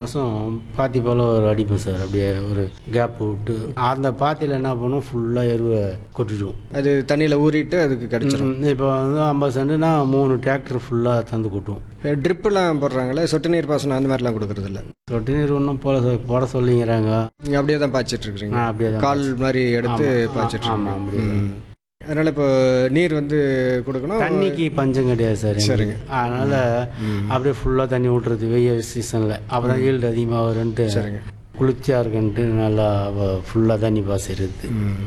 மாதம் பாத்தி போல் ஒரு அடிப்போம் சார் அப்படியே ஒரு கேப் விட்டு அந்த பாத்தியில் என்ன பண்ணுவோம் ஃபுல்லாக எருவை கொட்டிடுவோம் அது தண்ணியில் ஊறிட்டு அதுக்கு கிடச்சிரும் இப்போ வந்து ஐம்பது சென்ட்டுனா மூணு டிராக்டர் ஃபுல்லாக தந்து கொட்டுவோம் ட்ரிப்புலாம் போடுறாங்களே சொட்டு நீர் பாசனம் அந்த மாதிரிலாம் கொடுக்கறதில்ல சொட்டு நீர் ஒன்றும் போல சார் போட சொல்லிங்கிறாங்க நீங்கள் அப்படியே தான் பாய்ச்சிட்டு இருக்கிறீங்க நான் அப்படியே தான் கால் மாதிரி எடுத்து பாய்ச்சிட்டு ஆமாம் அப்படியே ம். அதனால இப்போ நீர் வந்து கொடுக்கணும் தண்ணிக்கு பஞ்சம் கிடையாது சார் எங்களுக்கு. சரிங்க. அதனால அப்படியே ஃபுல்லாக தண்ணி விட்டுறது வெயில் சீசனில் அப்போ தான் ஈல்டு அதிகமாக வரும்ன்ட்டு சரிங்க. குளிர்ச்சியாக இருக்குன்ட்டு நல்லா ஃபுல்லாக தண்ணி பாசிடுது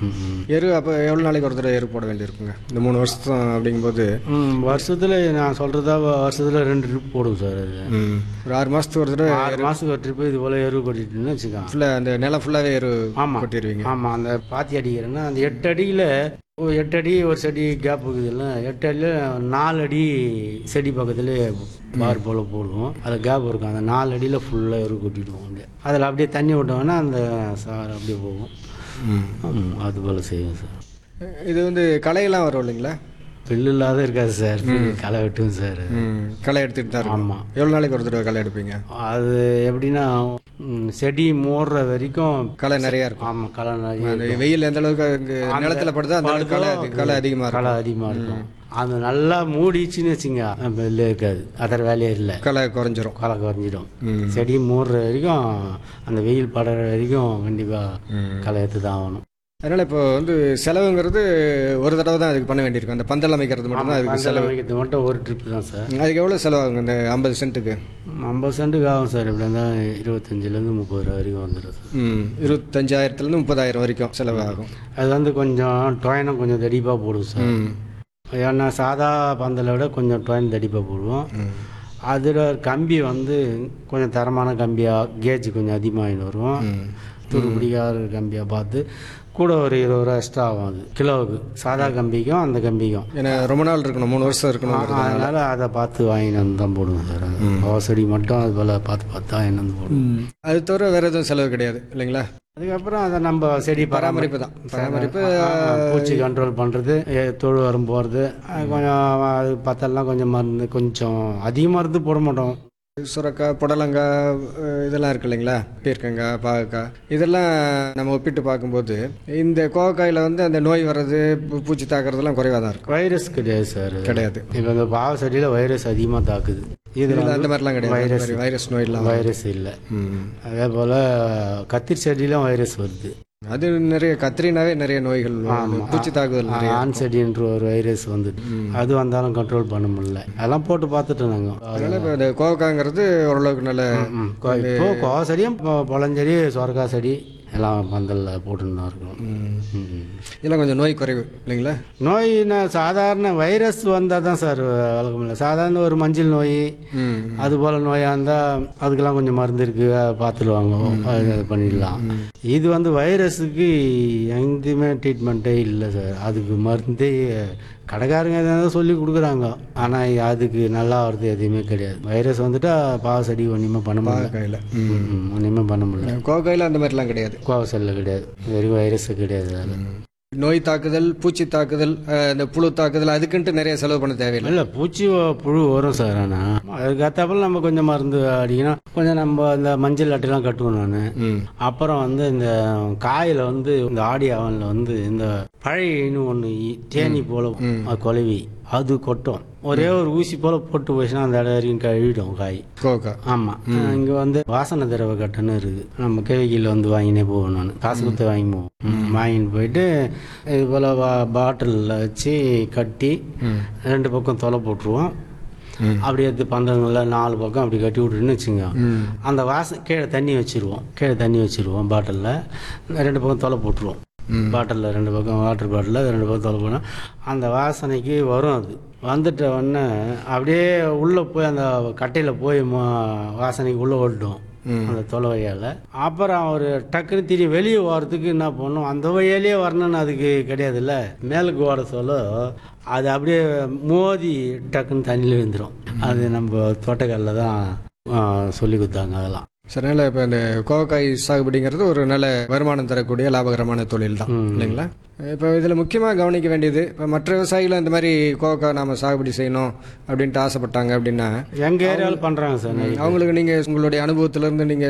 எரு அப்போ எவ்வளோ நாளைக்கு ஒரு தடவை எரு போட வேண்டியிருக்குங்க இந்த மூணு வருஷம் அப்படிங்கும்போது ம் வருஷத்தில் நான் சொல்கிறதா வருஷத்தில் ரெண்டு ட்ரிப் போடுவோம் சார் அது ம், ஒரு ஆறு மாதத்துக்கு ஒரு தடவை ஆறு மாதத்துக்கு ஒரு ட்ரிப்பு இது போல் எருவு கொட்டிட்டுன்னு வச்சுக்கோங்க ஃபுல்லாக அந்த நிலம் ஃபுல்லாகவே எரு ஆமாம் கொட்டிடுவீங்க ஆமாம் அந்த பாத்தி அடிக்கிறேன்னா அந்த எட்டு அடியில் ஒரு எட்டு அடி ஒரு செடி கேப் இருக்குதுல்ல எட்டு அடியில் நாலு அடி செடி பக்கத்துல பார் போல் போடுவோம் அது கேப் இருக்கும் அந்த நாலு அடியில் ஃபுல்லாக எரு கொட்டிடுவோம் அப்படியே அதில் அப்படியே தண்ணி விட்டோம்னா அந்த சார் அப்படியே போகும் ம். ஆமாம் அது போல் செய்வோம் சார் இது வந்து களையெல்லாம் வரும் இல்லைங்களா பில்லு இல்லாத இருக்காது சார் களை வெட்டுவோம் சார் ம் களை எடுத்துகிட்டு தான் இருக்கும் ஆமாம் எவ்வளோ நாளைக்கு ஒரு தடவை களை எடுப்பீங்க அது எப்படின்னா ம், செடி மூடுற வரைக்கும் களை நிறையா இருக்கும் ஆமாம் களை நிறைய அந்த வெயில் எந்த அளவுக்கு அங்கே நிலத்துல படுதோ அந்த அளவுக்கு களை அதி- களை அதிகமாக இருக்கும் களை அதிகமாக இருக்கும் அது நல்லா மூடிச்சுன்னு வச்சுங்க வெளில இருக்காது அதர் வேலையே இல்லை களை குறைஞ்சிரும் களை குறைஞ்சிடும் ம். செடி மூடுற வரைக்கும் அந்த வெயில் படுற வரைக்கும் கண்டிப்பாக களை எடுத்து தான் ஆகணும் அதனால இப்போ வந்து செலவுங்கிறது ஒரு தடவை தான் அதுக்கு பண்ண வேண்டியிருக்கும் அந்த பந்தல் அமைக்கிறது மட்டும் தான் அதுக்கு பந்தல் செலவு வைக்கிறது மட்டும் ஒரு ட்ரிப் தான் சார் அதுக்கு எவ்வளோ செலவாகுங்க இந்த ஐம்பது சென்ட்டுக்கு ஐம்பது சென்ட்டுக்கு ஆகும் சார் இப்படி இருந்தால் இருபத்தஞ்சிலேருந்து முப்பது ரூபா வரைக்கும் வந்துடும் சார் ம் இருபத்தஞ்சாயிரத்துலேருந்து முப்பதாயிரம் வரைக்கும் செலவாகும் அது வந்து கொஞ்சம் டொயனம் கொஞ்சம் தடிப்பாக போடும் சார் ம் ஏன்னா சாதா பந்தலை விட கொஞ்சம் டொயன் தடிப்பாக போடுவோம் ம். அதில் கம்பி வந்து கொஞ்சம் தரமான கம்பியாக கேஜ் கொஞ்சம் அதிகமாகிட்டு வரும் ம். துரு பிடிக்காத கம்பியாக பார்த்து கூட ஒரு இருபது ரூபா எக்ஸ்ட்ரா ஆகும் அது கிலோவுக்கு சாதா கம்பிக்கும் அந்த கம்பிக்கும் ஏன்னா ரொம்ப நாள் இருக்கணும் மூணு வருஷம் இருக்கணும் அதனால் அதை பார்த்து வாங்கிட்டு வந்து தான் போடுவோம் சார் பவசடி மட்டும் அது போல் பார்த்து பார்த்து வாங்கிட்டு வந்து போடுவோம் அது தவிர வேற எதுவும் செலவு கிடையாது இல்லைங்களா அதுக்கப்புறம் அதை நம்ம செடி பராமரிப்பு தான் பராமரிப்பு ஆமா, பூச்சி கண்ட்ரோல் பண்ணுறது தொழு வரும் போகிறது கொஞ்சம் அது பத்தெல்லாம் கொஞ்சம் மருந்து கொஞ்சம் அதிக மருந்து போட மாட்டோம் சுரக்காய் புடலங்காய் அஹ் இதெல்லாம் இருக்கு இல்லைங்களா பீர்க்கங்காய் பாகக்காய் இதெல்லாம் நம்ம ஒப்பிட்டு பார்க்கும்போது இந்த கோவக்காயில் வந்து அந்த நோய் வர்றது பூ- பூச்சி தாக்குறதெல்லாம் குறைவாக தான் இருக்கும் வைரஸ் கிடையாது சார் கிடையாது இப்போ இந்த பாவ செடியில் வைரஸ் அதிகமாக தாக்குது இதில் இதுல அந்த மாதிரிலாம் கிடையாது அந்த மாதிரி வைரஸ் நோய் இல்லாம வைரஸ் இல்லை ம். அதே போல் கத்திரி செடியிலும் வைரஸ் வருது அது நிறைய கத்திரினாவே நிறைய நோய்கள் வருது. பூச்சி தாக்குதல் நிறைய ஆன் செடின்ற ஒரு வைரஸ் வந்துட்டு அது வந்தாலும் கண்ட்ரோல் பண்ண முடியல அதெல்லாம் போட்டு பார்த்துட்டோம் நாங்கள் அதனால இப்போ இந்த கோவக்காங்கிறது ஓரளவுக்கு நல்ல இப்போ கோவ செடியும் பொ- பொலஞ்செடி சொரக்கா செடி எல்லாம் பந்தலில் போட்டுன்னு தான் இருக்கணும் ம். இதெல்லாம் கொஞ்சம் நோய் குறைவு இல்லைங்களா நோய்னா சாதாரண வைரஸ் வந்தால் தான் சார் வழக்கம் இல்லை சாதாரண ஒரு மஞ்சள் நோய் ம் அது போல் நோயாக இருந்தால் அதுக்கெல்லாம் கொஞ்சம் மருந்து இருக்கு அதை பார்த்துடுவாங்க அது அது பண்ணிடலாம் இது வந்து வைரஸுக்கு எங்கேயுமே ட்ரீட்மெண்ட்டே இல்லை சார் அதுக்கு மருந்தே கடைக்காரங்க எதாவது சொல்லி கொடுக்குறாங்க ஆனால் அதுக்கு நல்லா வருது எதுவுமே கிடையாது வைரஸ் வந்துட்டா பாவ செடி ஒன்றுமே பண்ண முடியல கையில் ம், ஒன்றுமே பண்ண முடியல கோவக்காயில் அந்த மாதிரிலாம் கிடையாது கோவ செல்ல கிடையாது வெறும் வைரஸ் கிடையாது அதில் நோய் தாக்குதல் பூச்சி தாக்குதல் அஹ், இந்த புழு தாக்குதல் அதுக்குன்ட்டு நிறைய செலவு பண்ண தேவையில்லை இல்லை பூச்சி வ- புழு வரும் சார் ஆனால் அதுக்கு ஏற்றாப்புல நம்ம கொஞ்சம் மருந்து அடிக்கணும் கொஞ்சம் நம்ம இந்த மஞ்சள் அட்டைலாம் கட்டுவோம் நான் ம் அப்புறம் வந்து இந்த காயில் வந்து இந்த ஆடி அவனில் வந்து இந்த பழையன்னு ஒன்று தேனி போல அது குலவி அது கொட்டும் ஒரே ஒரு ஊசி போல போட்டு போச்சுன்னா அந்த இடம் வரைக்கும் கழுவிடும் காய் கோவக்கா ஆமாம் இங்கே வந்து வாசனை திரவ கட்டுன்னு இருக்குது நம்ம கேவிக்கியில் வந்து வாங்கினே போவேன் நான் காசு கொடுத்து வாங்கி போவோம் வாங்கிட்டு போயிட்டு இது போல் பா பாட்டிலில் வச்சு கட்டி ரெண்டு பக்கம் தொலை போட்டுருவோம் அப்படியே எடுத்து பந்தங்களில் நாலு பக்கம் அப்படி கட்டி விட்டுன்னு வச்சுங்க அந்த வாசம் கீழே தண்ணி வச்சிருவோம் கீழே தண்ணி வச்சிருவோம் பாட்டிலில் ரெண்டு பக்கம் தொலை போட்டுருவோம் பாட்டிலில் ரெண்டு பக்கம் வாட்டர் பாட்டிலில் ரெண்டு பக்கம் தொலை போனால் அந்த வாசனைக்கு வரும் அது வந்துட்ட உடனே அப்படியே உள்ளே போய் அந்த கட்டையில் போய் ம- வாசனைக்கு உள்ளே ஓட்டும் அந்த தொலை வழியால் அப்புறம் ஒரு டக்குன்னு திரும்பி வெளியே போகிறதுக்கு என்ன பண்ணும் அந்த வழியாலேயே வரணும்னு அதுக்கு கிடையாதுல்ல மேலுக்கு ஓட சொல்ல அது அப்படியே மோதி டக்குன்னு தண்ணியில் விழுந்துடும் அது நம்ம தோட்டக்காலில் தான் சொல்லி கொடுத்தாங்க அதெல்லாம் அதனால இப்போ இந்த கோவக்காய் சாகுபடிங்கிறது ஒரு நல்ல வருமானம் தரக்கூடிய லாபகரமான தொழில் தான் இல்லைங்களா இப்போ இதில் முக்கியமாக கவனிக்க வேண்டியது இப்போ மற்ற விவசாயிகளும் இந்த மாதிரி கோவக்காய் நாம சாகுபடி செய்யணும் அப்படின்ட்டு ஆசைப்பட்டாங்க அப்படின்னா எங்கள் ஏரியாவில் பண்ணுறாங்க சார் நிறைய அவங்களுக்கு நீங்கள் உங்களுடைய அனுபவத்திலேருந்து நீங்கள்